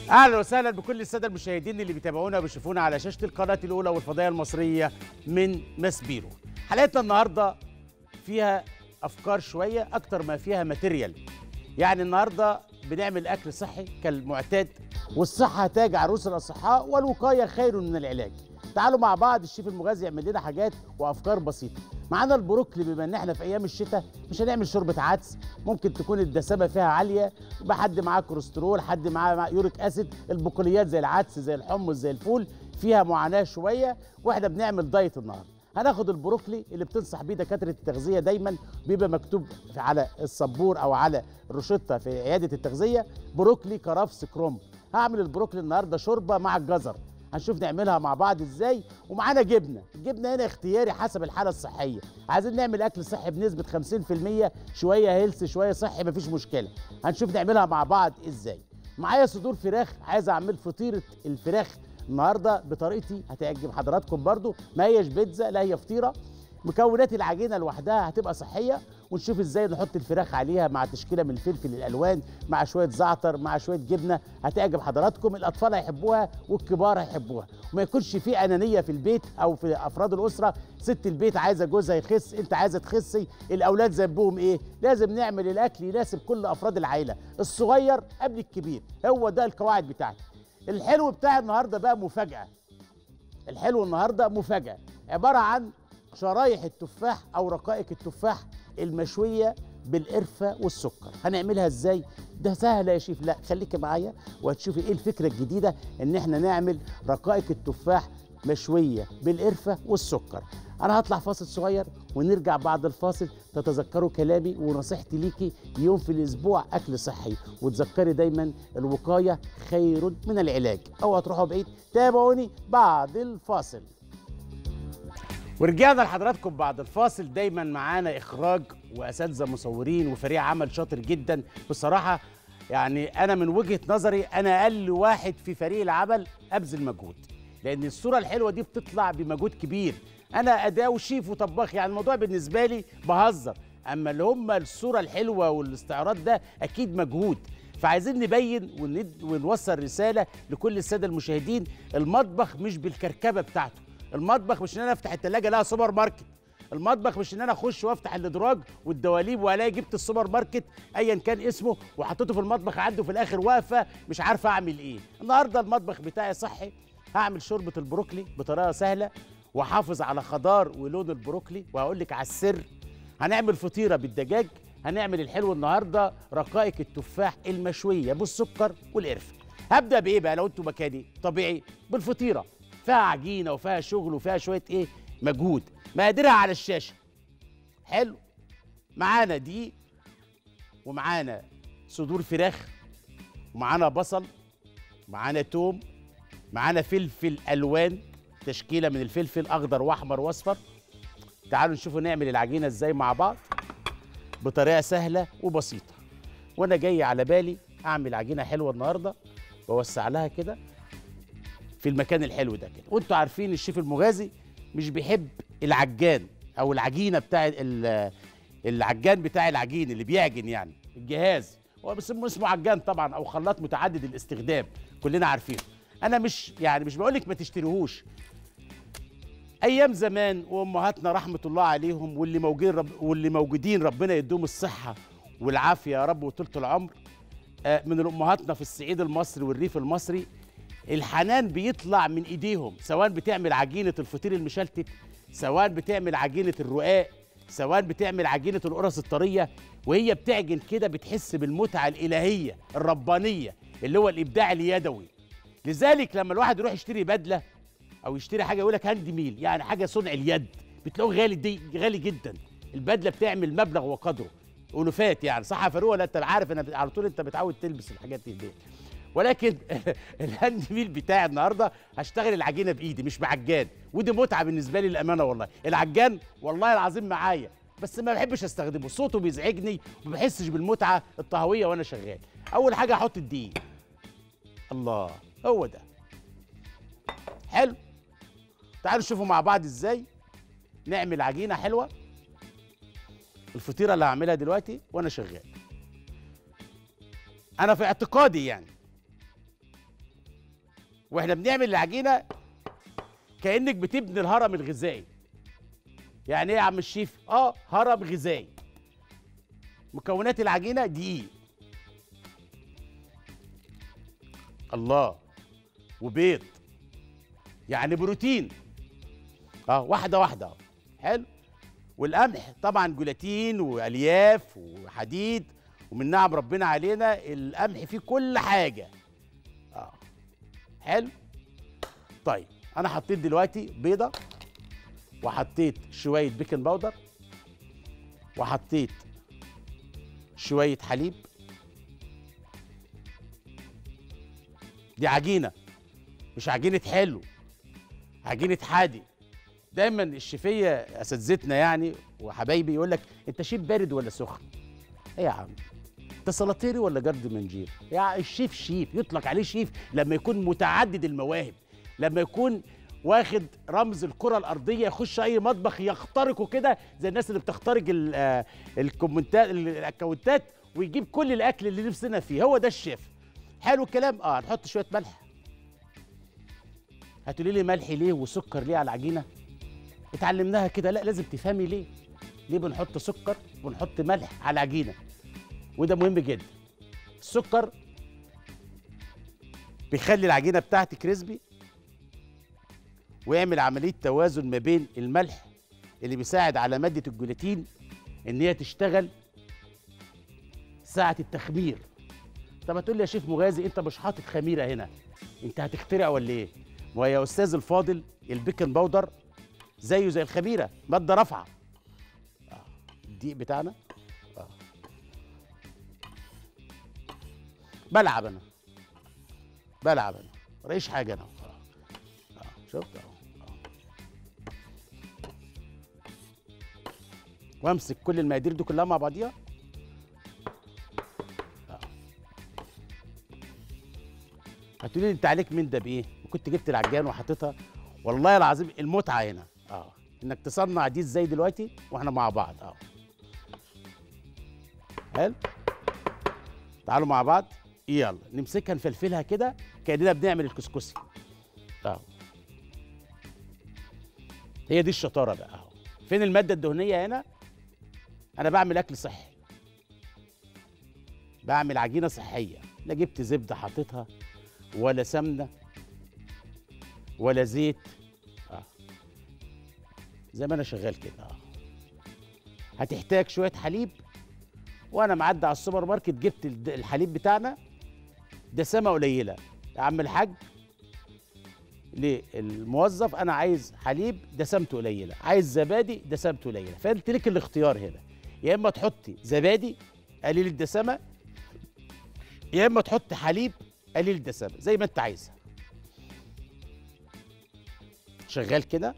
اهلا وسهلا بكل الساده المشاهدين اللي بيتابعونا وبيشوفونا على شاشه القناه الاولى والفضائيه المصريه من ماسبيرو حلقتنا النهارده فيها افكار شويه اكتر ما فيها ماتيريال يعني النهارده بنعمل اكل صحي كالمعتاد والصحه تاج عروس الاصحاء والوقايه خير من العلاج تعالوا مع بعض الشيف المغازي يعمل لنا حاجات وافكار بسيطه معانا البروكلي بما ان احنا في ايام الشتاء مش هنعمل شوربه عدس ممكن تكون الدسامه فيها عاليه يبقى حد معاه كوليسترول حد معاه مع يوريك اسيد البقوليات زي العدس زي الحمص زي الفول فيها معاناه شويه واحنا بنعمل دايت النهارده هناخد البروكلي اللي بتنصح بيه دكاتره التغذيه دايما بيبقى مكتوب على السبور او على الروشته في عياده التغذيه بروكلي كرفس كرومب هعمل البروكلي النهارده شوربه مع الجزر هنشوف نعملها مع بعض ازاي ومعانا جبنه الجبنه هنا اختياري حسب الحاله الصحيه عايزين نعمل اكل صحي بنسبه 50% شويه هيلث شويه صحي مفيش مشكله هنشوف نعملها مع بعض ازاي معايا صدور فراخ عايز اعمل فطيره الفراخ النهارده بطريقتي هتعجب حضراتكم برضو ما هيش بيتزا لا هي فطيره مكونات العجينه لوحدها هتبقى صحيه ونشوف ازاي نحط الفراخ عليها مع تشكيله من الفلفل الالوان مع شويه زعتر مع شويه جبنه هتعجب حضراتكم الاطفال هيحبوها والكبار هيحبوها وما يكونش في انانيه في البيت او في افراد الاسره ست البيت عايزه جوزها يخس انت عايزه تخسي الاولاد ذنبهم ايه لازم نعمل الاكل يناسب كل افراد العائله الصغير قبل الكبير هو ده القواعد بتاعتي الحلو بتاع النهارده بقى مفاجاه الحلو النهارده مفاجاه عباره عن شرايح التفاح او رقائق التفاح المشويه بالقرفه والسكر هنعملها ازاي ده سهله يا شيف لا خليكي معايا وهتشوفي ايه الفكره الجديده ان احنا نعمل رقائق التفاح مشويه بالقرفه والسكر انا هطلع فاصل صغير ونرجع بعد الفاصل تتذكروا كلامي ونصيحتي ليكي يوم في الاسبوع اكل صحي وتذكري دايما الوقايه خير من العلاج او هتروحوا بعيد تابعوني بعد الفاصل ورجعنا لحضراتكم بعد الفاصل دايما معانا اخراج واساتذه مصورين وفريق عمل شاطر جدا بصراحه يعني انا من وجهه نظري انا اقل واحد في فريق العمل ابذل مجهود لان الصوره الحلوه دي بتطلع بمجهود كبير انا اداه وشيف وطباخ يعني الموضوع بالنسبه لي بهزر اما اللي هم الصوره الحلوه والاستعراض ده اكيد مجهود فعايزين نبين وند ونوصل رساله لكل الساده المشاهدين المطبخ مش بالكركبه بتاعته المطبخ مش ان انا افتح التلاجه الاقي سوبر ماركت المطبخ مش ان انا اخش وافتح الادراج والدواليب والاقي جبت السوبر ماركت ايا كان اسمه وحطيته في المطبخ عنده في الاخر واقفه مش عارفه اعمل ايه النهارده المطبخ بتاعي صحي هعمل شوربه البروكلي بطريقه سهله واحافظ على خضار ولون البروكلي وهقول لك على السر هنعمل فطيره بالدجاج هنعمل الحلو النهارده رقائق التفاح المشويه بالسكر والقرفه هبدا بايه بقى لو انتوا مكاني طبيعي بالفطيره فيها عجينه وفيها شغل وفيها شويه ايه مجهود مقاديرها على الشاشه حلو معانا دي ومعانا صدور فراخ ومعانا بصل معانا توم معانا فلفل الوان تشكيله من الفلفل اخضر واحمر واصفر تعالوا نشوفوا نعمل العجينه ازاي مع بعض بطريقه سهله وبسيطه وانا جاي على بالي اعمل عجينه حلوه النهارده بوسع لها كده في المكان الحلو ده كده وانتوا عارفين الشيف المغازي مش بيحب العجان او العجينه بتاع ال- العجان بتاع العجين اللي بيعجن يعني الجهاز هو بس اسمه عجان طبعا او خلاط متعدد الاستخدام كلنا عارفينه انا مش يعني مش بقول لك ما تشتريهوش ايام زمان وامهاتنا رحمه الله عليهم واللي موجودين رب واللي موجودين ربنا يديهم الصحه والعافيه يا رب وطولة العمر آه، من امهاتنا في الصعيد المصري والريف المصري الحنان بيطلع من ايديهم سواء بتعمل عجينه الفطير المشلتت سواء بتعمل عجينه الرقاق سواء بتعمل عجينه القرص الطريه وهي بتعجن كده بتحس بالمتعه الالهيه الربانيه اللي هو الابداع اليدوي لذلك لما الواحد يروح يشتري بدله او يشتري حاجه يقول لك هاند ميل يعني حاجه صنع اليد بتلاقوه غالي دي غالي جدا البدله بتعمل مبلغ وقدره الوفات يعني صح يا فاروق ولا انت عارف انا على طول انت متعود تلبس الحاجات دي ولكن الهاند ميل بتاعي النهارده هشتغل العجينه بايدي مش بعجان ودي متعه بالنسبه لي الامانه والله العجان والله العظيم معايا بس ما بحبش استخدمه صوته بيزعجني وما بحسش بالمتعه الطهويه وانا شغال اول حاجه احط الدقيق الله هو ده حلو تعالوا نشوفوا مع بعض ازاي نعمل عجينه حلوه الفطيره اللي هعملها دلوقتي وانا شغال انا في اعتقادي يعني واحنا بنعمل العجينه كانك بتبني الهرم الغذائي يعني ايه يا عم الشيف اه هرم غذائي مكونات العجينه دقيق الله وبيض يعني بروتين اه واحده واحده اه حلو والقمح طبعا جولاتين والياف وحديد ومن نعم ربنا علينا القمح فيه كل حاجه اه حلو طيب انا حطيت دلوقتي بيضه وحطيت شويه بيكنج باودر وحطيت شويه حليب دي عجينه مش عجينه حلو عجينه حادي دايما الشيفيه اساتذتنا يعني وحبايبي يقول لك انت شيف بارد ولا سخن ايه يا عم انت سلاطيري ولا جرد منجير يا الشيف شيف يطلق عليه شيف لما يكون متعدد المواهب لما يكون واخد رمز الكره الارضيه يخش اي مطبخ يخترقه كده زي الناس اللي بتخترق ال- آه، الكومنتات الاكونتات ويجيب كل الاكل اللي نفسنا فيه هو ده الشيف حلو الكلام اه نحط شويه ملح هتقولي لي ملح ليه وسكر ليه على العجينه اتعلمناها كده لا لازم تفهمي ليه ليه بنحط سكر ونحط ملح على العجينه وده مهم جدا السكر بيخلي العجينه بتاعتي كريسبي ويعمل عمليه توازن ما بين الملح اللي بيساعد على ماده الجلوتين ان هي تشتغل ساعه التخمير طب هتقول لي يا شيف مغازي انت مش حاطط خميره هنا انت هتخترع ولا ايه ما هو يا استاذ الفاضل البيكنج باودر زيه زي الخميره ماده رافعه آه، الدقيق بتاعنا آه. بلعب انا بلعب انا ماليش حاجه انا آه. آه. شفت اهو آه. وامسك كل المقادير دي كلها مع بعضيها آه. هتقولي لي انت عليك من ده بايه وكنت جبت العجان وحطيتها والله العظيم المتعه هنا اه انك تصنع دي ازاي دلوقتي واحنا مع بعض اه حلو تعالوا مع بعض يلا نمسكها نفلفلها كده كاننا بنعمل الكسكسي اه هي دي الشطاره بقى اهو فين الماده الدهنيه هنا انا بعمل اكل صحي بعمل عجينه صحيه لا جبت زبده حطيتها ولا سمنه ولا زيت اه زي ما انا شغال كده اه هتحتاج شويه حليب وانا معدي على السوبر ماركت جبت الد- الحليب بتاعنا دسامه قليله يا عم الحاج للموظف انا عايز حليب دسامته قليله عايز زبادي دسامته قليله فانت ليك الاختيار هنا يا اما تحطي زبادي قليل الدسامه يا اما تحط حليب قليل الدسامه زي ما انت عايزها شغال كده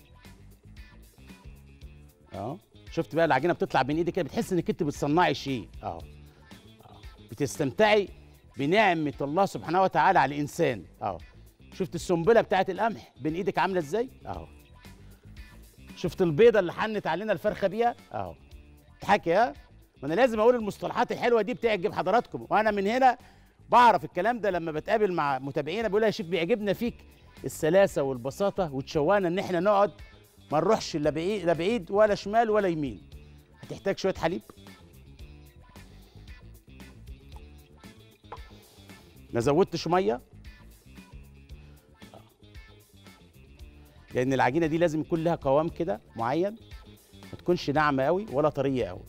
اه شفت بقى العجينه بتطلع بين ايدك كده بتحس انك انت بتصنعي شيء اه اه بتستمتعي بنعمه الله سبحانه وتعالى على الانسان اه شفت السنبله بتاعت القمح بين ايدك عامله ازاي اهو شفت البيضه اللي حنت علينا الفرخه بيها اهو اضحكي ها ما انا لازم اقول المصطلحات الحلوه دي بتعجب حضراتكم وانا من هنا بعرف الكلام ده لما بتقابل مع متابعينا بيقول يا شيف بيعجبنا فيك السلاسه والبساطه وتشوانا ان احنا نقعد ما نروحش لا بعيد لا بعيد ولا شمال ولا يمين هتحتاج شويه حليب ما زودتش ميه لان العجينه دي لازم يكون لها قوام كده معين ما تكونش ناعمه قوي ولا طريه قوي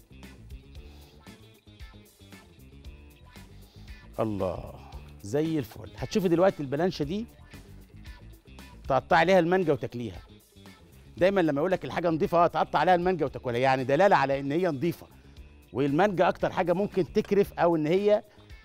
الله زي الفل هتشوفي دلوقتي البلانشه دي تقطع عليها المانجا وتاكليها دايما لما يقول لك الحاجه نظيفه اه تقطع عليها المانجا وتاكلها يعني دلاله على ان هي نظيفه والمانجا اكتر حاجه ممكن تكرف او ان هي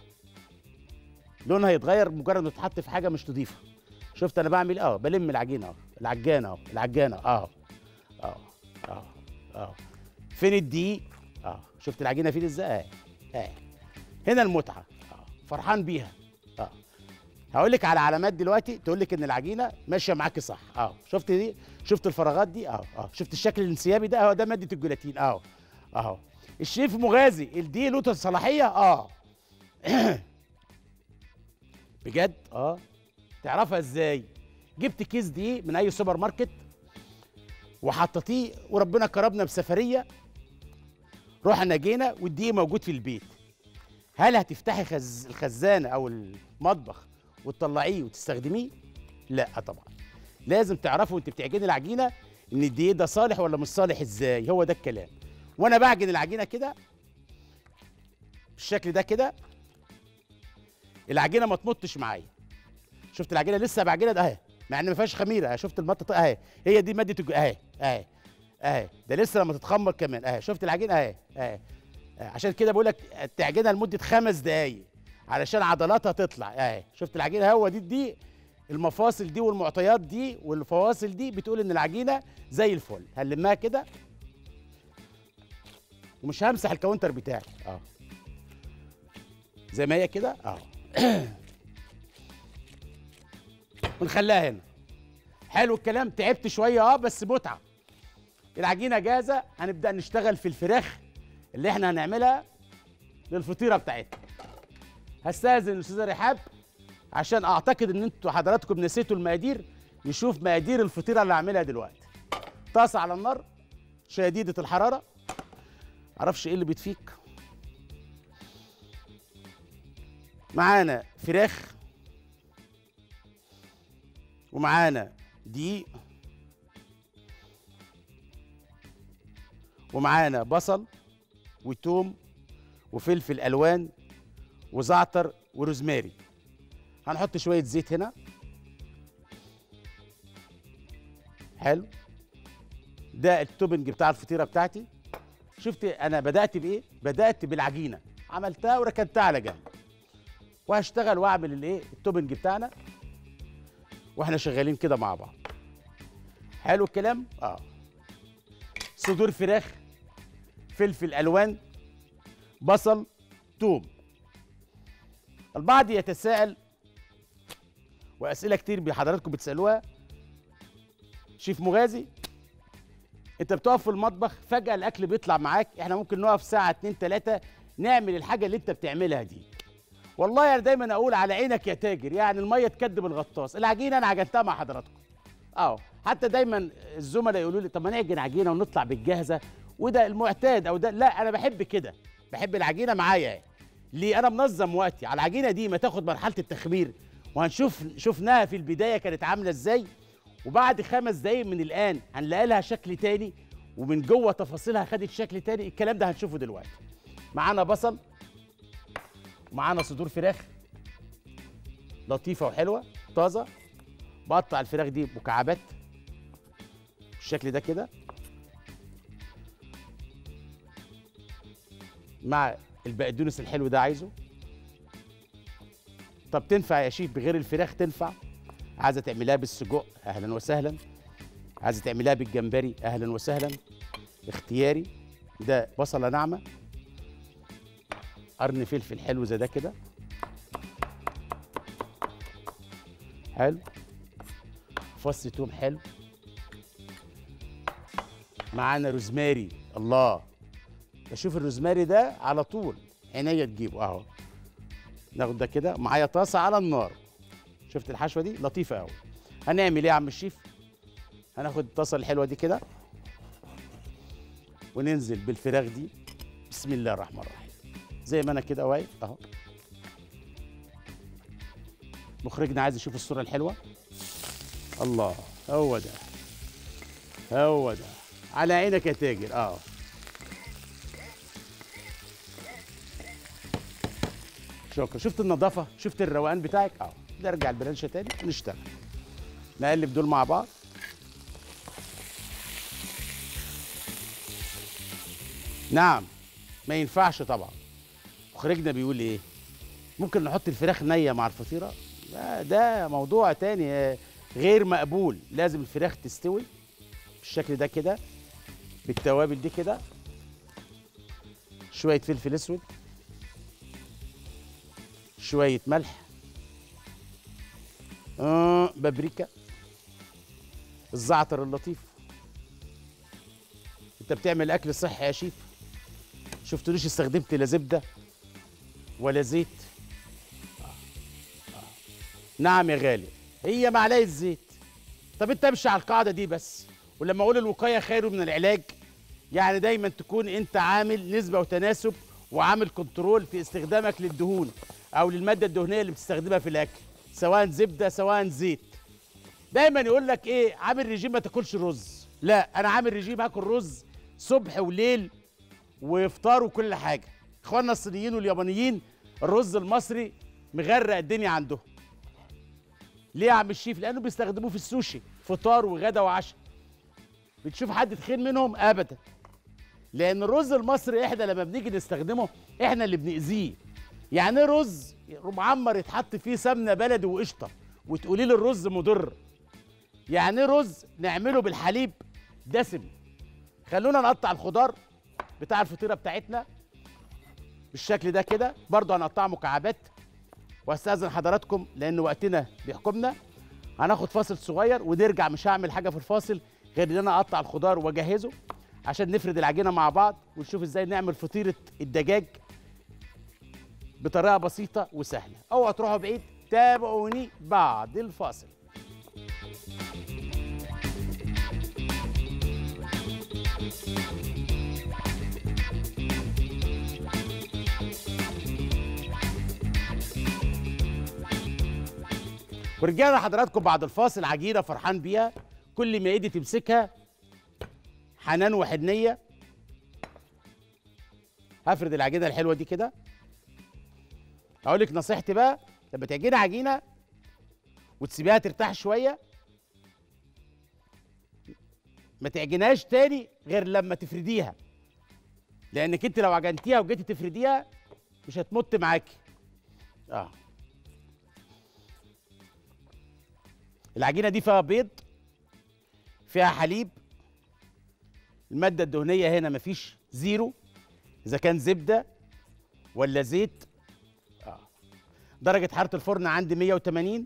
لونها يتغير مجرد ما تتحط في حاجه مش نظيفه شفت انا بعمل اه بلم العجينه اه العجانه اه العجانه اه اه اه اه فين الدقيق اه شفت العجينه فين ازاي اه اه هنا المتعه اه فرحان بيها اه هقول لك على علامات دلوقتي تقول لك ان العجينه ماشيه معاكي صح اه شفت دي شفت الفراغات دي اه اه شفت الشكل الانسيابي ده اهو ده ماده الجيلاتين اهو اهو الشيف مغازي الدقيق له صلاحيه اه بجد اه تعرفها ازاي جبت كيس دقيق من اي سوبر ماركت وحطيتيه وربنا كرمنا بسفريه رحنا جينا والدقيق موجود في البيت هل هتفتحي خز... الخزانه او المطبخ وتطلعيه وتستخدميه لا طبعا لازم تعرفوا وانت بتعجني العجينه ان الدقيق ده صالح ولا مش صالح ازاي هو ده الكلام وانا بعجن العجينه كده بالشكل ده كده العجينه ما تمطش معايا شفت العجينه لسه بعجنها ده اهي مع ان ما فيهاش خميره شفت المطه اهي هي دي ماده الج- اهي اهي اهي ده لسه لما تتخمر كمان اهي شفت العجينه اهي اهي آه، عشان كده بقول لك تعجنها لمده خمس دقايق علشان عضلاتها تطلع اهي شفت العجينه هو دي دي المفاصل دي والمعطيات دي والفواصل دي بتقول ان العجينه زي الفل هنلمها كده ومش همسح الكاونتر بتاعي اه زي ما هي كده اه ونخليها هنا حلو الكلام تعبت شويه اه بس متعه العجينه جاهزه هنبدا نشتغل في الفراخ اللي احنا هنعملها للفطيره بتاعتنا هستاذن الاستاذه رحاب عشان اعتقد ان انتوا حضراتكم نسيتوا المقادير نشوف مقادير الفطيره اللي هعملها دلوقتي طاسه على النار شديده الحراره معرفش ايه اللي بيطفيك معانا فراخ ومعانا دقيق ومعانا بصل وتوم وفلفل الوان وزعتر وروزماري هنحط شويه زيت هنا حلو ده التوبنج بتاع الفطيره بتاعتي شفت انا بدات بايه بدات بالعجينه عملتها وركنتها على جنب وهشتغل واعمل الايه التوبنج بتاعنا واحنا شغالين كده مع بعض حلو الكلام اه صدور فراخ فلفل الوان بصل توم البعض يتساءل واسئله كتير بحضراتكم بتسالوها شيف مغازي انت بتقف في المطبخ فجاه الاكل بيطلع معاك احنا ممكن نقف ساعه اتنين تلاته نعمل الحاجه اللي انت بتعملها دي والله انا دايما اقول على عينك يا تاجر يعني الميه تكدب الغطاس العجينه انا عجنتها مع حضراتكم اه حتى دايما الزملاء يقولوا لي طب ما نعجن عجينه ونطلع بالجاهزه وده المعتاد او ده لا انا بحب كده بحب العجينه معايا ليه انا منظم وقتي على العجينه دي ما تاخد مرحله التخمير وهنشوف شفناها في البدايه كانت عامله ازاي وبعد خمس دقايق من الان هنلاقي لها شكل تاني ومن جوه تفاصيلها خدت شكل تاني الكلام ده هنشوفه دلوقتي معانا بصل ومعانا صدور فراخ لطيفه وحلوه طازه بقطع الفراخ دي مكعبات بالشكل ده كده مع البقدونس الحلو ده عايزه طب تنفع يا شيف بغير الفراخ تنفع عايزه تعملها بالسجق اهلا وسهلا عايزه تعملها بالجمبري اهلا وسهلا اختياري ده بصله ناعمه قرن فلفل حلو زي ده كده حلو فص توم حلو معانا روزماري الله بشوف الروزماري ده على طول عينيا تجيبه اهو ناخد ده كده معايا طاسه على النار شفت الحشوه دي لطيفه قوي هنعمل ايه يا عم الشيف هناخد الطاسه الحلوه دي كده وننزل بالفراخ دي بسم الله الرحمن الرحيم زي ما انا كده واقف اهو مخرجنا عايز يشوف الصوره الحلوه الله هو ده هو ده على عينك يا تاجر اه شكرا شفت النظافه شفت الروقان بتاعك اه نرجع البلانشه تاني ونشتغل نقلب دول مع بعض نعم ما ينفعش طبعا مخرجنا بيقول ايه ممكن نحط الفراخ نيه مع الفطيره لا ده موضوع تاني آه، غير مقبول لازم الفراخ تستوي بالشكل ده كده بالتوابل دي كده شويه فلفل اسود شويه ملح آه بابريكا الزعتر اللطيف انت بتعمل اكل صحي يا شيف شفتلوش استخدمت لا زبده ولا زيت آه. آه. نعم يا غالي هي معلقه زيت طب انت امشي على القاعده دي بس ولما اقول الوقايه خير من العلاج يعني دايما تكون انت عامل نسبه وتناسب وعامل كنترول في استخدامك للدهون او للماده الدهنيه اللي بتستخدمها في الاكل سواء زبده سواء زيت دايما يقول لك ايه عامل رجيم ما تاكلش رز لا انا عامل رجيم هاكل رز صبح وليل وافطار وكل حاجه اخواننا الصينيين واليابانيين الرز المصري مغرق الدنيا عندهم ليه يا عم الشيف لانه بيستخدموه في السوشي فطار وغدا وعشاء بتشوف حد تخين منهم ابدا لان الرز المصري احنا لما بنيجي نستخدمه احنا اللي بنأذيه يعني ايه رز معمر يتحط فيه سمنه بلدي وقشطه وتقولي لي الرز مضر يعني ايه رز نعمله بالحليب دسم خلونا نقطع الخضار بتاع الفطيره بتاعتنا بالشكل ده كده برضه هنقطعه مكعبات واستاذن حضراتكم لان وقتنا بيحكمنا هناخد فاصل صغير ونرجع مش هعمل حاجه في الفاصل غير ان انا اقطع الخضار واجهزه عشان نفرد العجينه مع بعض ونشوف ازاي نعمل فطيره الدجاج بطريقه بسيطه وسهله اوعوا تروحوا بعيد تابعوني بعد الفاصل ورجعنا حضراتكم بعد الفاصل عجينه فرحان بيها كل ما ايدي تمسكها حنان وحنيه هفرد العجينه الحلوه دي كده اقول لك نصيحتي بقى لما تعجني عجينه وتسيبيها ترتاح شويه ما تعجنهاش تاني غير لما تفرديها لانك انت لو عجنتيها وجيتي تفرديها مش هتمط معاكي اه العجينه دي فيها بيض فيها حليب الماده الدهنيه هنا مفيش زيرو اذا كان زبده ولا زيت آه. درجه حراره الفرن عندي 180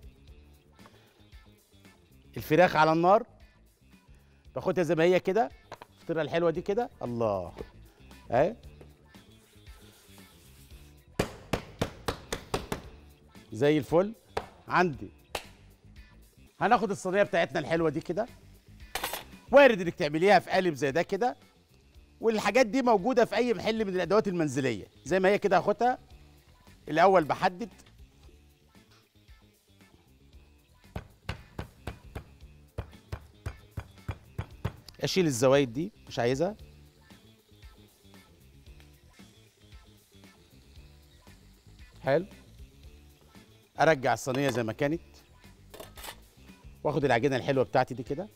الفراخ على النار باخدها زي ما هي كده الفطيره الحلوه دي كده الله اهي زي الفل عندي هناخد الصينيه بتاعتنا الحلوه دي كده وارد انك تعمليها في قالب زي ده كده والحاجات دي موجوده في اي محل من الادوات المنزليه زي ما هي كده هاخدها الاول بحدد اشيل الزوايد دي مش عايزها حلو ارجع الصينيه زي ما كانت واخد العجينه الحلوه بتاعتي دي كده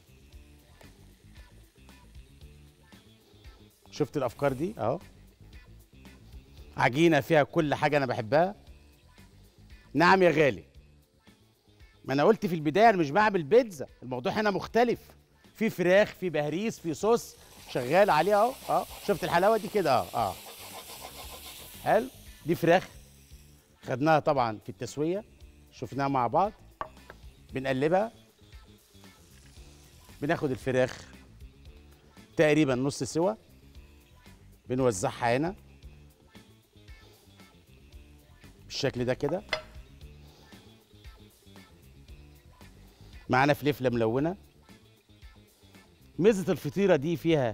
شفت الافكار دي اهو عجينه فيها كل حاجه انا بحبها نعم يا غالي ما انا قلت في البدايه انا مش بعمل بيتزا الموضوع هنا مختلف في فراخ في بهريز في صوص شغال عليه اهو اه شفت الحلاوه دي كده اه اه حلو دي فراخ خدناها طبعا في التسويه شفناها مع بعض بنقلبها بناخد الفراخ تقريبا نص سوا بنوزعها هنا بالشكل ده كده معانا فلفله ملونه ميزه الفطيره دي فيها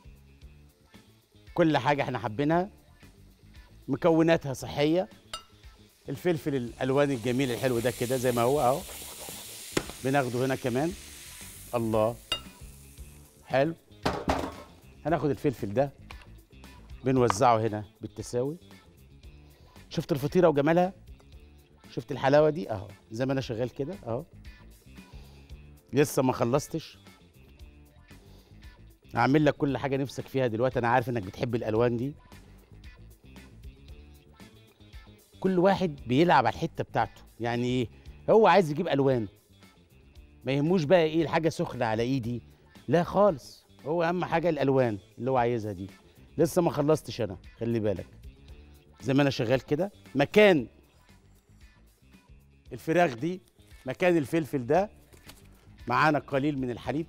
كل حاجه احنا حابينها مكوناتها صحيه الفلفل الالوان الجميل الحلو ده كده زي ما هو اهو بناخده هنا كمان الله حلو هناخد الفلفل ده بنوزعه هنا بالتساوي شفت الفطيره وجمالها شفت الحلاوه دي اهو زي ما انا شغال كده اهو لسه ما خلصتش هعمل لك كل حاجه نفسك فيها دلوقتي انا عارف انك بتحب الالوان دي كل واحد بيلعب على الحته بتاعته يعني ايه هو عايز يجيب الوان ما يهموش بقى ايه الحاجه سخنه على ايدي لا خالص هو اهم حاجه الالوان اللي هو عايزها دي لسه ما خلصتش انا خلي بالك زي ما انا شغال كده مكان الفراخ دي مكان الفلفل ده معانا قليل من الحليب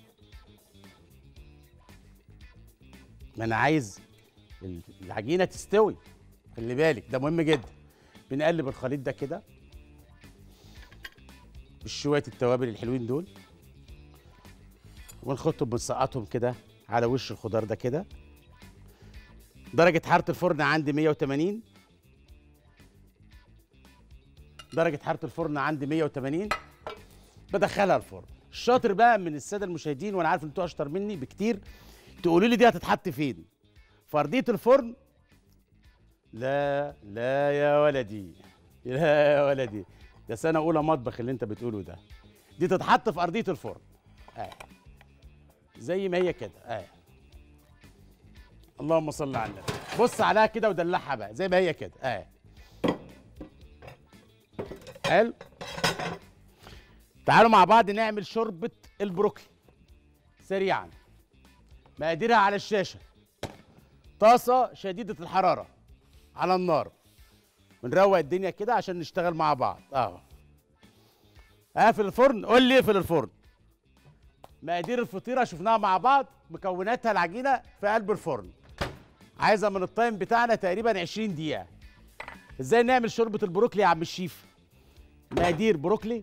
ما انا عايز العجينه تستوي خلي بالك ده مهم جدا بنقلب الخليط ده كده بشويه التوابل الحلوين دول وناخدهم بنسقطهم كده على وش الخضار ده كده درجة حرارة الفرن عندي 180 درجة حرارة الفرن عندي 180 بدخلها الفرن الشاطر بقى من السادة المشاهدين وانا عارف ان انتوا اشطر مني بكتير تقولوا لي دي هتتحط فين في ارضية الفرن لا لا يا ولدي لا يا ولدي ده سنة أولى مطبخ اللي أنت بتقوله ده دي تتحط في أرضية الفرن آه. زي ما هي كده آه. اللهم صل على النبي بص عليها كده ودلعها بقى زي ما هي كده آه. حلو تعالوا مع بعض نعمل شوربة البروكلي سريعا مقاديرها على الشاشة طاسة شديدة الحرارة على النار بنروق الدنيا كده عشان نشتغل مع بعض اه اقفل الفرن قول لي اقفل الفرن مقادير الفطيره شفناها مع بعض مكوناتها العجينه في قلب الفرن عايزه من التايم بتاعنا تقريبا 20 دقيقه ازاي نعمل شوربه البروكلي يا عم الشيف مقادير بروكلي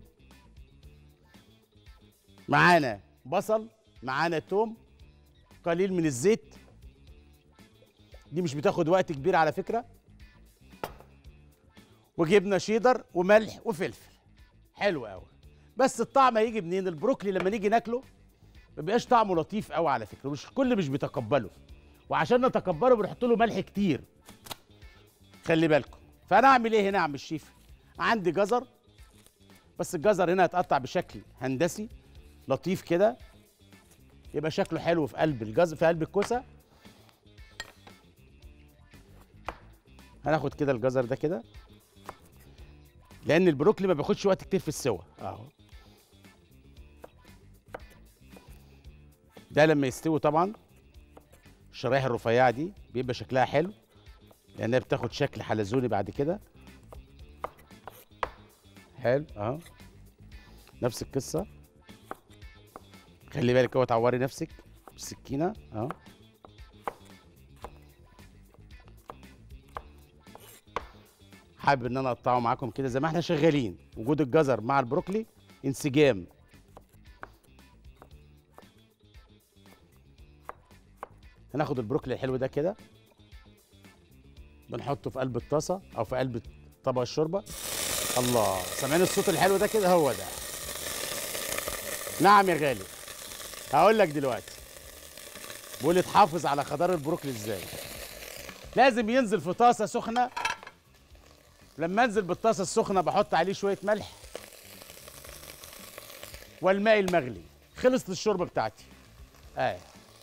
معانا بصل معانا توم قليل من الزيت دي مش بتاخد وقت كبير على فكره وجبنه شيدر وملح وفلفل حلو قوي بس الطعم هيجي منين البروكلي لما نيجي ناكله ما بيبقاش طعمه لطيف قوي على فكره مش الكل مش بيتقبله وعشان نتقبله بنحط له ملح كتير خلي بالكم فانا اعمل ايه هنا يا عم الشيف عندي جزر بس الجزر هنا هيتقطع بشكل هندسي لطيف كده يبقى شكله حلو في قلب الجزر في قلب الكوسه هناخد كده الجزر ده كده لان البروكلي ما بياخدش وقت كتير في السوا اهو ده لما يستوي طبعا الشرايح الرفيعه دي بيبقى شكلها حلو لانها بتاخد شكل حلزوني بعد كده حلو اهو نفس القصه خلي بالك اوعي تعوري نفسك بالسكينه اهو حابب ان انا اقطعه معاكم كده زي ما احنا شغالين وجود الجزر مع البروكلي انسجام هناخد البروكلي الحلو ده كده بنحطه في قلب الطاسه او في قلب طبق الشوربه الله سامعين الصوت الحلو ده كده هو ده نعم يا غالي هقول لك دلوقتي بقول لي تحافظ على خضار البروكلي ازاي لازم ينزل في طاسه سخنه لما انزل بالطاسه السخنه بحط عليه شويه ملح والماء المغلي خلصت الشوربه بتاعتي اه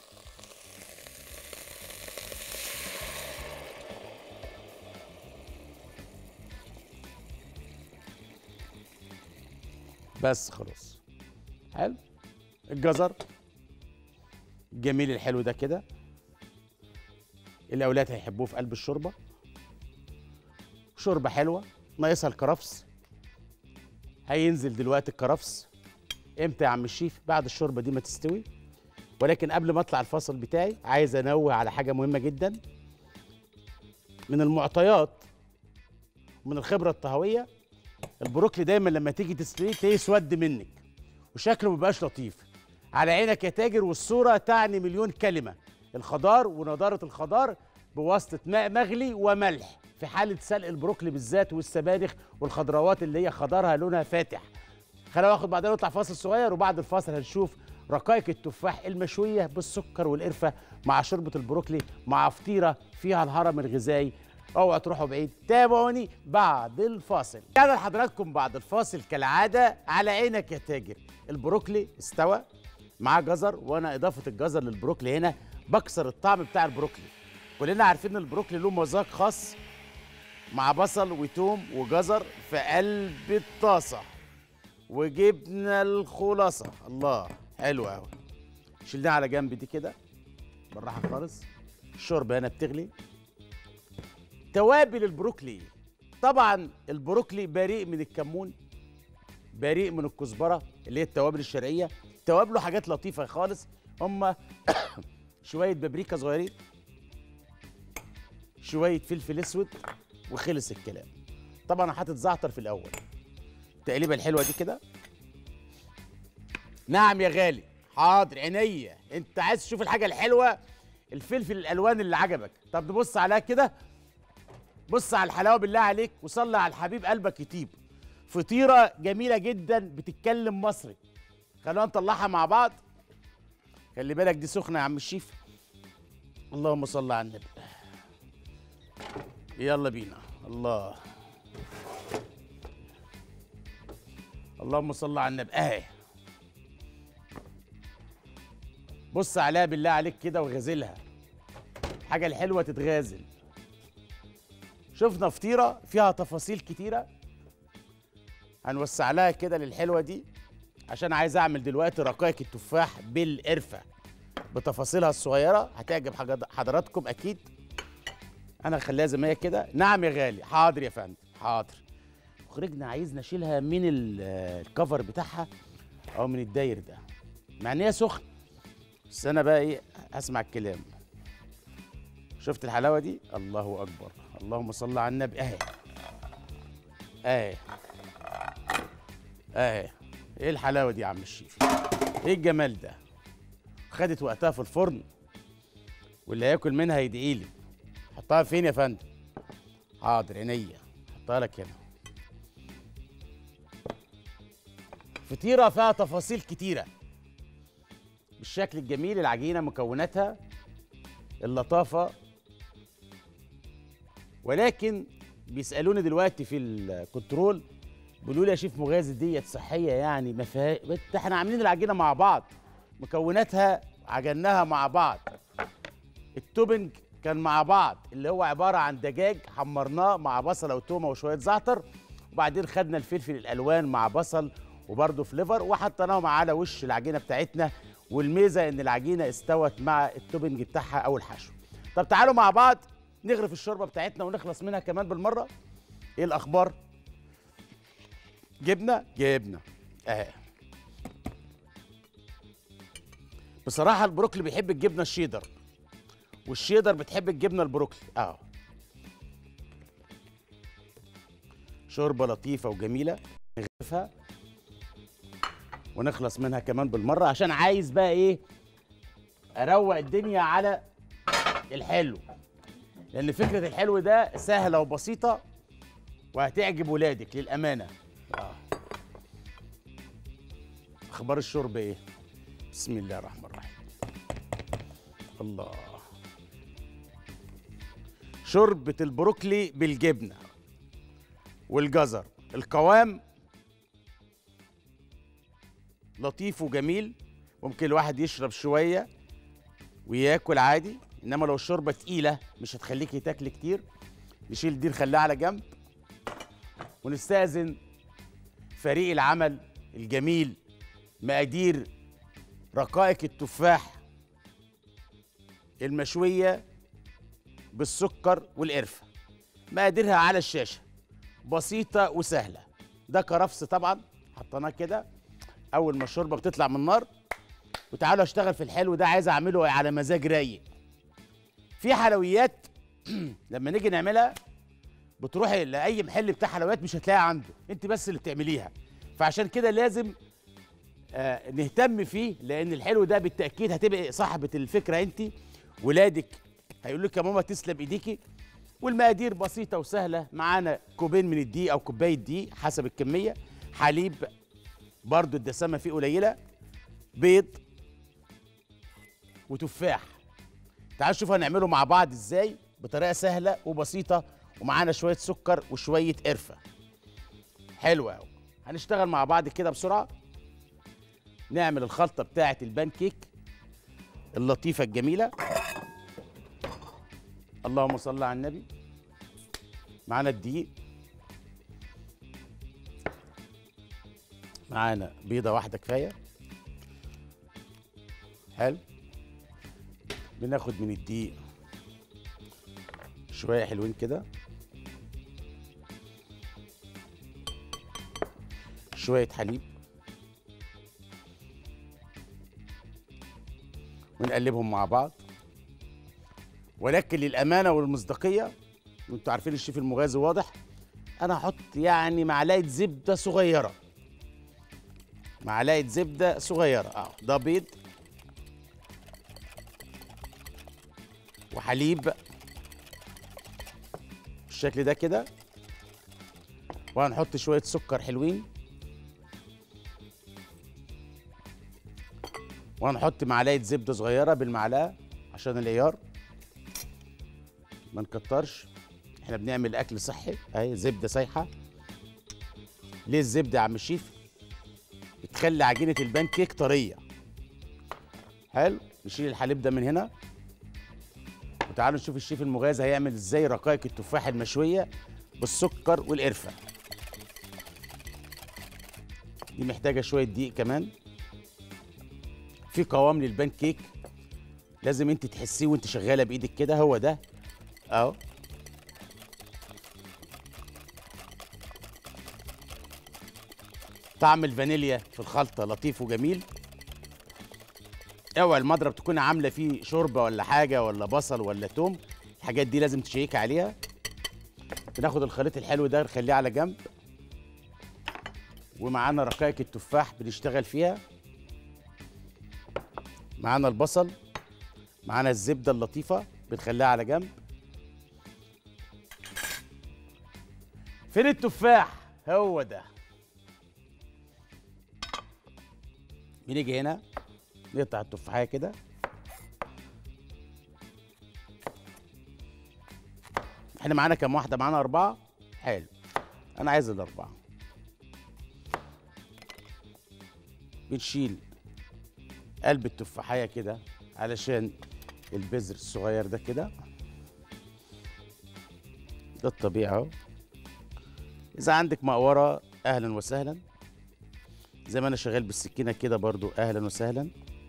بس خلاص حلو الجزر الجميل الحلو ده كده الاولاد هيحبوه في قلب الشوربه شوربه حلوه ناقصها الكرفس هينزل دلوقتي الكرفس امتى يا عم الشيف بعد الشوربه دي ما تستوي ولكن قبل ما اطلع الفاصل بتاعي عايز انوه على حاجه مهمه جدا من المعطيات ومن الخبره الطهويه البروكلي دايما لما تيجي تسلقيه تلاقيه اسود منك وشكله ما بيبقاش لطيف على عينك يا تاجر والصوره تعني مليون كلمه الخضار ونضاره الخضار بواسطه ماء مغلي وملح في حاله سلق البروكلي بالذات والسبانخ والخضروات اللي هي خضارها لونها فاتح خلينا ناخد بعدين نطلع فاصل صغير وبعد الفاصل هنشوف رقائق التفاح المشويه بالسكر والقرفه مع شوربه البروكلي مع فطيره فيها الهرم الغذائي اوعوا تروحوا بعيد تابعوني بعد الفاصل يعني لحضراتكم بعد الفاصل كالعاده على عينك يا تاجر البروكلي استوى معاه جزر وانا اضافه الجزر للبروكلي هنا بكسر الطعم بتاع البروكلي كلنا عارفين ان البروكلي له مذاق خاص مع بصل وتوم وجزر في قلب الطاسه وجبنا الخلاصه الله حلو قوي شيلناها على جنب دي كده بالراحه خالص الشوربه هنا بتغلي توابل البروكلي طبعا البروكلي بريء من الكمون بريء من الكزبره اللي هي التوابل الشرقيه توابله حاجات لطيفه خالص هم شويه بابريكا صغيرين شويه فلفل اسود وخلص الكلام طبعا انا حاطط زعتر في الاول التقليبه الحلوه دي كده نعم يا غالي حاضر عينيا انت عايز تشوف الحاجه الحلوه الفلفل الالوان اللي عجبك طب نبص عليها كده بص على الحلاوه بالله عليك وصلي على الحبيب قلبك يطيب فطيره جميله جدا بتتكلم مصري خلونا نطلعها مع بعض خلي بالك دي سخنه يا عم الشيف اللهم صل على النبي يلا بينا الله اللهم صل على النبي اهي بص عليها بالله عليك كده وغازلها الحاجه الحلوه تتغازل شفنا فطيره فيها تفاصيل كتيره هنوسع لها كده للحلوه دي عشان عايز اعمل دلوقتي رقائق التفاح بالقرفه بتفاصيلها الصغيره هتعجب حاجة- حضراتكم اكيد انا هخليها زي ما هي كده نعم يا غالي حاضر يا فندم حاضر مخرجنا عايزنا اشيلها من ال- الكفر بتاعها او من الداير ده مع ان هي سخن بس انا بقى ايه اسمع الكلام شفت الحلاوه دي الله اكبر اللهم صل على النبي اهي اهي اهي ايه الحلاوه دي يا عم الشيف ايه الجمال ده خدت وقتها في الفرن واللي هياكل منها يدعي لي حطها فين يا فندم حاضر عينيا حطها لك هنا فطيره فيها تفاصيل كتيره بالشكل الجميل العجينه مكوناتها اللطافه ولكن بيسالوني دلوقتي في الكنترول بيقولوا لي يا شيف مغازي ديت صحيه يعني ما فيها بت- احنا عاملين العجينه مع بعض مكوناتها عجناها مع بعض التوبنج كان مع بعض اللي هو عباره عن دجاج حمرناه مع بصله وتومه وشويه زعتر وبعدين خدنا الفلفل الالوان مع بصل وبرده فليفر وحطيناهم على وش العجينه بتاعتنا والميزه ان العجينه استوت مع التوبنج بتاعها او الحشو طب تعالوا مع بعض نغرف الشوربه بتاعتنا ونخلص منها كمان بالمره ايه الاخبار جبنه جبنه اهي بصراحه البروكلي بيحب الجبنه الشيدر والشيدر بتحب الجبنه البروكلي اهو شوربه لطيفه وجميله نغرفها ونخلص منها كمان بالمره عشان عايز بقى ايه اروق الدنيا على الحلو لان فكره الحلو ده سهله وبسيطه وهتعجب ولادك للامانه آه. اخبار الشرب ايه بسم الله الرحمن الرحيم الله شوربة البروكلي بالجبنة والجزر القوام لطيف وجميل ممكن الواحد يشرب شوية وياكل عادي انما لو الشوربة تقيلة مش هتخليكي تاكلي كتير نشيل دي نخليها على جنب ونستأذن فريق العمل الجميل مقادير رقائق التفاح المشوية بالسكر والقرفة مقاديرها على الشاشة بسيطة وسهلة ده كرفس طبعا حطيناه كده أول ما الشوربة بتطلع من النار وتعالوا اشتغل في الحلو ده عايز اعمله على مزاج رايق في حلويات لما نيجي نعملها بتروحي لاي محل بتاع حلويات مش هتلاقيها عنده انت بس اللي بتعمليها فعشان كده لازم آه نهتم فيه لان الحلو ده بالتاكيد هتبقى صاحبه الفكره انت ولادك هيقول لك يا ماما تسلم ايديكي والمقادير بسيطه وسهله معانا كوبين من الدقيق او كوبايه دقيق حسب الكميه حليب برضو الدسامه فيه قليله بيض وتفاح تعالوا نشوف هنعمله مع بعض ازاي بطريقه سهله وبسيطه ومعانا شويه سكر وشويه قرفه حلوه قوي هنشتغل مع بعض كده بسرعه نعمل الخلطه بتاعه البان كيك اللطيفه الجميله اللهم صل على النبي معانا الدقيق معانا بيضه واحده كفايه حلو بناخد من الدقيق شويه حلوين كده شويه حليب ونقلبهم مع بعض ولكن للامانه والمصداقيه وانتوا عارفين الشيف المغازي واضح انا هحط يعني معلقه زبده صغيره معلقه زبده صغيره اه ده بيض وحليب بالشكل ده كده وهنحط شويه سكر حلوين وهنحط معلقه زبده صغيره بالمعلقه عشان العيار ما نكترش احنا بنعمل اكل صحي اهي زبده سايحه ليه الزبده يا عم الشيف بتخلي عجينه البان كيك طريه حلو نشيل الحليب ده من هنا وتعالوا نشوف الشيف المغازي هيعمل ازاي رقائق التفاح المشويه بالسكر والقرفه دي محتاجه شويه دقيق كمان في قوام للبان كيك لازم انت تحسيه وانت شغاله بايدك كده هو ده اهو طعم الفانيليا في الخلطه لطيف وجميل اوعى المضرب تكون عامله فيه شوربه ولا حاجه ولا بصل ولا توم الحاجات دي لازم تشيك عليها بناخد الخليط الحلو ده نخليه على جنب ومعانا رقائق التفاح بنشتغل فيها معانا البصل معانا الزبده اللطيفه بنخليها على جنب فين التفاح هو ده بنيجي هنا نقطع التفاحيه كده احنا معانا كام واحده معانا اربعه حلو انا عايز الاربعه بنشيل قلب التفاحيه كده علشان البذر الصغير ده كده ده الطبيعي اهو اذا عندك مقوره اهلا وسهلا زي ما انا شغال بالسكينه كده برضو اهلا وسهلا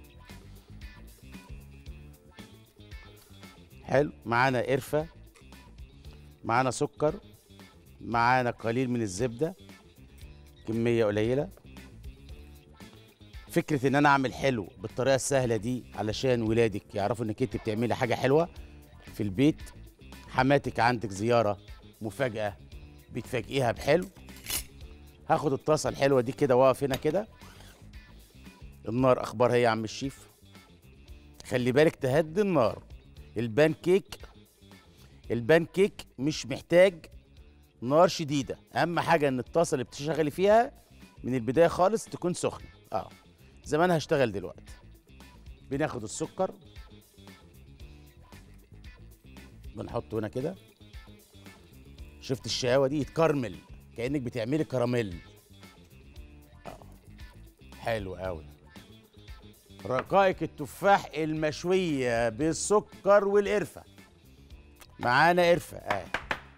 حلو معانا قرفه معانا سكر معانا قليل من الزبده كميه قليله فكره ان انا اعمل حلو بالطريقه السهله دي علشان ولادك يعرفوا انك انت بتعملي حاجه حلوه في البيت حماتك عندك زياره مفاجاه بتفاجئيها بحلو هاخد الطاسه الحلوه دي كده واقف هنا كده النار اخبارها ايه يا عم الشيف خلي بالك تهدي النار البان كيك البان كيك مش محتاج نار شديده اهم حاجه ان الطاسه اللي بتشتغلي فيها من البدايه خالص تكون سخنه اه زي ما انا هشتغل دلوقتي بناخد السكر بنحطه هنا كده شفت الشقاوه دي يتكرمل كانك بتعملي كراميل آه. حلو قوي رقائق التفاح المشويه بالسكر والقرفه معانا قرفه اه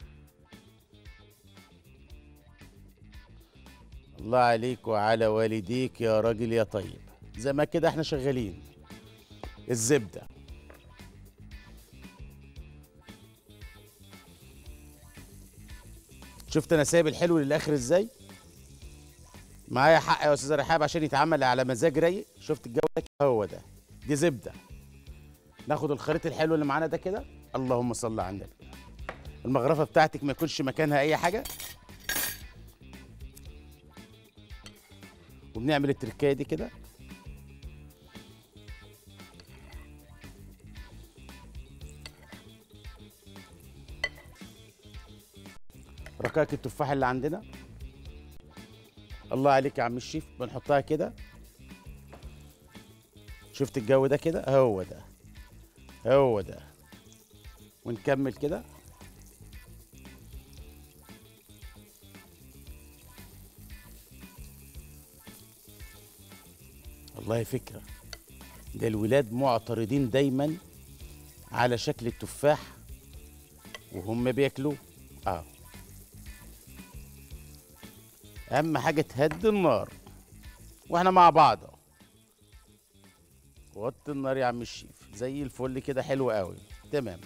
الله عليك وعلى والديك يا راجل يا طيب زي ما كده احنا شغالين الزبده شفت انا سايب الحلو للاخر ازاي معايا حق يا استاذ رحاب عشان يتعمل على مزاج رايق شفت الجو ده هو ده دي زبده ناخد الخليط الحلو اللي معانا ده كده اللهم صل على النبي المغرفه بتاعتك ما يكونش مكانها اي حاجه وبنعمل التركايه دي كده رقائق التفاح اللي عندنا الله عليك يا عم الشيف بنحطها كده شفت الجو ده كده هو ده هو ده ونكمل كده والله فكرة ده الولاد معترضين دايما على شكل التفاح وهم بياكلوه اه اهم حاجه تهدي النار واحنا مع بعض اهو وطي النار يا عم الشيف زي الفل كده حلو قوي تمام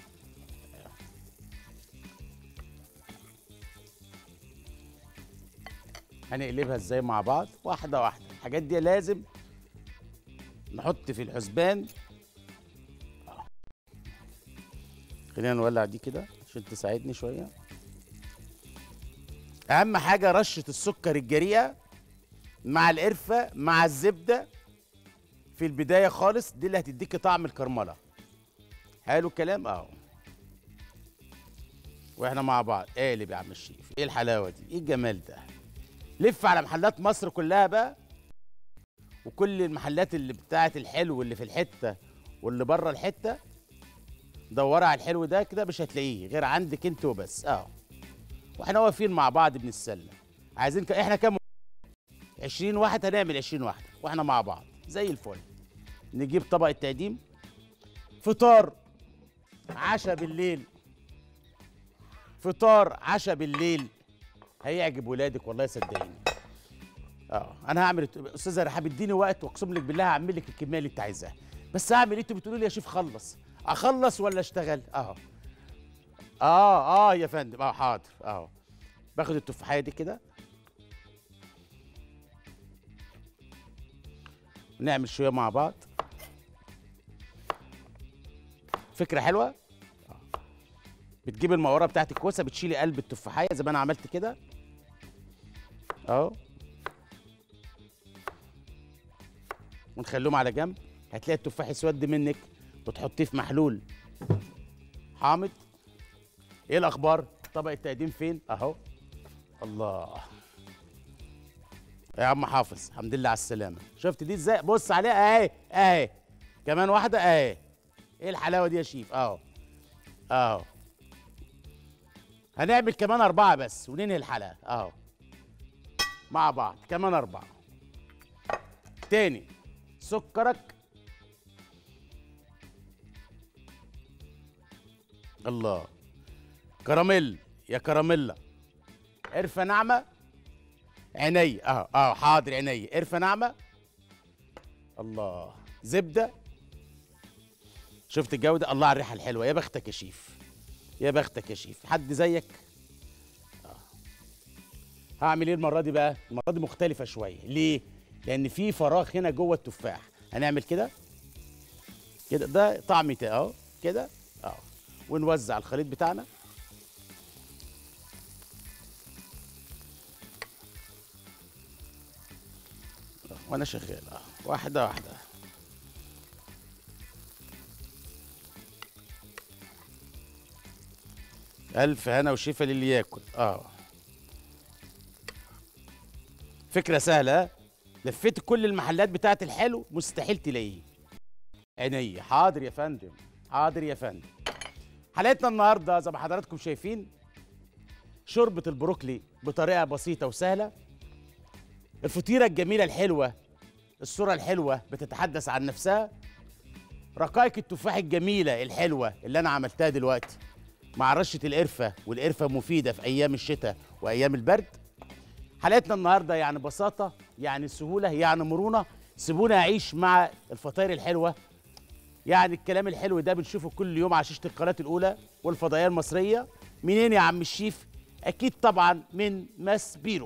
هنقلبها ازاي مع بعض واحده واحده الحاجات دي لازم نحط في الحسبان آه. خلينا نولع دي كده عشان تساعدني شويه اهم حاجه رشه السكر الجريئه مع القرفه مع الزبده في البدايه خالص دي اللي هتديكي طعم الكرمله حلو الكلام اهو واحنا مع بعض قالب يا عم الشيف ايه الحلاوه دي ايه الجمال ده لف على محلات مصر كلها بقى وكل المحلات اللي بتاعت الحلو اللي في الحته واللي بره الحته دوري على الحلو ده كده مش هتلاقيه غير عندك انت وبس اه واحنا واقفين مع بعض بنتسلى عايزين ك... احنا كام 20 واحد هنعمل 20 واحده واحنا مع بعض زي الفل نجيب طبق التقديم فطار عشاء بالليل فطار عشاء بالليل هيعجب ولادك والله صدقيني اه انا هعمل استاذه رحاب اديني وقت واقسم لك بالله هعمل لك الكميه اللي انت عايزاها بس هعمل ايه انتوا بتقولوا لي يا شيف خلص اخلص ولا اشتغل اهو اه اه يا فندم اه حاضر اهو باخد التفاحيه دي كده نعمل شويه مع بعض فكره حلوه آه. بتجيب المقوره بتاعت الكوسه بتشيلي قلب التفاحيه زي ما انا عملت كده اهو ونخليهم على جنب هتلاقي التفاح اسود منك بتحطيه في محلول حامض ايه الاخبار طبق التقديم فين اهو الله يا عم حافظ الحمد لله على السلامه شفت دي ازاي بص عليها اهي اهي كمان واحده اهي ايه الحلاوه دي يا شيف اهو اهو هنعمل كمان اربعه بس وننهي الحلقه اهو مع بعض كمان اربعه تاني سكرك الله كراميل يا كراميلا قرفه ناعمه عيني اه اه حاضر عيني قرفه ناعمه الله زبده شفت الجوده الله على الريحه الحلوه يا بختك يا شيف يا بختك يا شيف حد زيك آه. هعمل ايه المره دي بقى المره دي مختلفه شويه ليه لان في فراغ هنا جوه التفاح هنعمل كده كده ده طعم تا- اهو كده اهو ونوزع الخليط بتاعنا آه، وانا شغال اه واحده واحده الف هنا وشفا للي ياكل اه فكره سهله ها؟ لفيت كل المحلات بتاعه الحلو مستحيل تلاقيه عينيا حاضر يا فندم حاضر يا فندم حلقتنا النهارده زي ما حضراتكم شايفين شوربه البروكلي بطريقه بسيطه وسهله الفطيره الجميله الحلوه الصوره الحلوه بتتحدث عن نفسها رقائق التفاح الجميله الحلوه اللي انا عملتها دلوقتي مع رشه القرفه والقرفه مفيده في ايام الشتاء وايام البرد حلقتنا النهارده يعني بساطه يعني سهوله يعني مرونه سيبونا اعيش مع الفطاير الحلوه يعني الكلام الحلو ده بنشوفه كل يوم على شاشه القناه الاولى والفضائيه المصريه منين يا عم الشيف اكيد طبعا من ماس بيرو